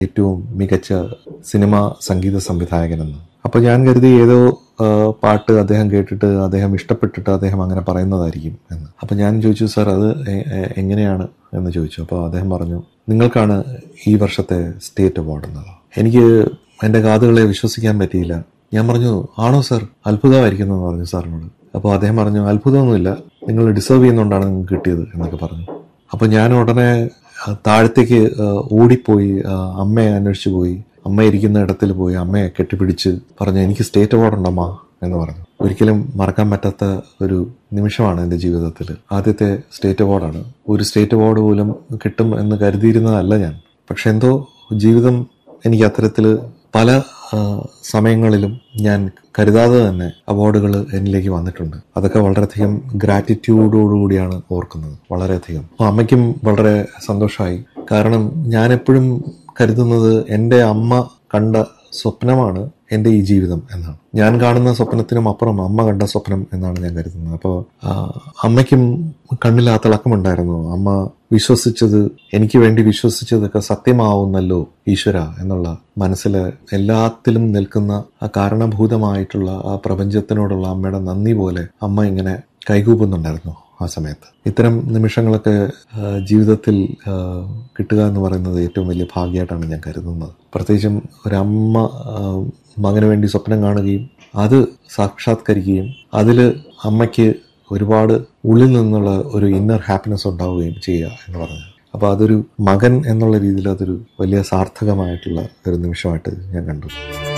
ഏറ്റവും മികച്ച സിനിമ സംഗീത സംവിധായകനെന്ന് അപ്പൊ ഞാൻ കരുതി ഏതോ ആ, പാട്ട് അദ്ദേഹം കേട്ടിട്ട് അദ്ദേഹം ഇഷ്ടപ്പെട്ടിട്ട് അദ്ദേഹം അങ്ങനെ പറയുന്നതായിരിക്കും എന്ന് അപ്പൊ ഞാൻ ചോദിച്ചു സാർ അത് എ- എ- എങ്ങനെയാണ് എന്ന് ചോദിച്ചു അപ്പോൾ അദ്ദേഹം പറഞ്ഞു നിങ്ങൾക്കാണ് ഈ വർഷത്തെ സ്റ്റേറ്റ് അവാർഡ് എന്നത് എനിക്ക് എന്റെ കാതുകളെ വിശ്വസിക്കാൻ പറ്റിയില്ല ഞാൻ പറഞ്ഞു ആണോ സാർ അത്ഭുതമായിരിക്കുന്നു എന്ന് പറഞ്ഞു സാറിനോട് അപ്പോൾ അദ്ദേഹം പറഞ്ഞു അത്ഭുതമൊന്നുമില്ല നിങ്ങൾ ഡിസേർവ് ചെയ്യുന്നതുകൊണ്ടാണ് നിങ്ങൾക്ക് കിട്ടിയത് എന്നൊക്കെ പറഞ്ഞു അപ്പോൾ ഞാൻ ഉടനെ ആ, താഴത്തേക്ക് ആ, ഓടിപ്പോയി ആ, അമ്മയെ അന്വേഷിച്ചു പോയി അമ്മ ഇരിക്കുന്ന ഇടത്തിൽ പോയി അമ്മയെ കെട്ടിപ്പിടിച്ച് പറഞ്ഞു എനിക്ക് സ്റ്റേറ്റ് അവാർഡ് ഉണ്ടമ്മ എന്ന് പറഞ്ഞു ഒരിക്കലും മറക്കാൻ പറ്റാത്ത ഒരു നിമിഷമാണ് എൻ്റെ ജീവിതത്തിൽ ആദ്യത്തെ സ്റ്റേറ്റ് അവാർഡാണ് ഒരു സ്റ്റേറ്റ് അവാർഡ് പോലും കിട്ടും എന്ന് കരുതിയിരുന്നതല്ല ഞാൻ പക്ഷെ എന്തോ ജീവിതം എനിക്ക് അത്തരത്തിൽ പല ആ, സമയങ്ങളിലും ഞാൻ കരുതാതെ തന്നെ അവാർഡുകൾ എന്നിലേക്ക് വന്നിട്ടുണ്ട് അതൊക്കെ വളരെയധികം ഗ്രാറ്റിറ്റ്യൂഡോടുകൂടിയാണ് ഓർക്കുന്നത് വളരെയധികം അപ്പോൾ അമ്മയ്ക്കും വളരെ സന്തോഷമായി കാരണം ഞാൻ എപ്പോഴും കരുതുന്നത് എൻ്റെ അമ്മ കണ്ട സ്വപ്നമാണ് എൻ്റെ ഈ ജീവിതം എന്നാണ് ഞാൻ കാണുന്ന സ്വപ്നത്തിനും അപ്പുറം അമ്മ കണ്ട സ്വപ്നം എന്നാണ് ഞാൻ കരുതുന്നത് അപ്പോൾ അമ്മയ്ക്കും കണ്ണിൽ ആ തിളക്കമുണ്ടായിരുന്നു അമ്മ വിശ്വസിച്ചത് എനിക്ക് വേണ്ടി വിശ്വസിച്ചതൊക്കെ സത്യമാവുന്നല്ലോ ഈശ്വര എന്നുള്ള മനസ്സിൽ എല്ലാത്തിലും നിൽക്കുന്ന ആ കാരണഭൂതമായിട്ടുള്ള ആ പ്രപഞ്ചത്തിനോടുള്ള അമ്മയുടെ നന്ദി പോലെ അമ്മ ഇങ്ങനെ കൈകൂപ്പുന്നുണ്ടായിരുന്നു ആ സമയത്ത് ഇത്തരം നിമിഷങ്ങളൊക്കെ ആ, ജീവിതത്തിൽ ആ, കിട്ടുക എന്ന് പറയുന്നത് ഏറ്റവും വലിയ ഭാഗ്യമായിട്ടാണ് ഞാൻ കരുതുന്നത് പ്രത്യേകിച്ചും ഒരമ്മ ആ, മകന് വേണ്ടി സ്വപ്നം കാണുകയും അത് സാക്ഷാത്കരിക്കുകയും അതിൽ അമ്മയ്ക്ക് ഒരുപാട് ഉള്ളിൽ നിന്നുള്ള ഒരു ഇന്നർ ഹാപ്പിനെസ് ഉണ്ടാവുകയും ചെയ്യുക എന്ന് പറഞ്ഞത് അപ്പോൾ അതൊരു മകൻ എന്നുള്ള രീതിയിൽ അതൊരു വലിയ സാർത്ഥകമായിട്ടുള്ള ഒരു നിമിഷമായിട്ട് ഞാൻ കണ്ടു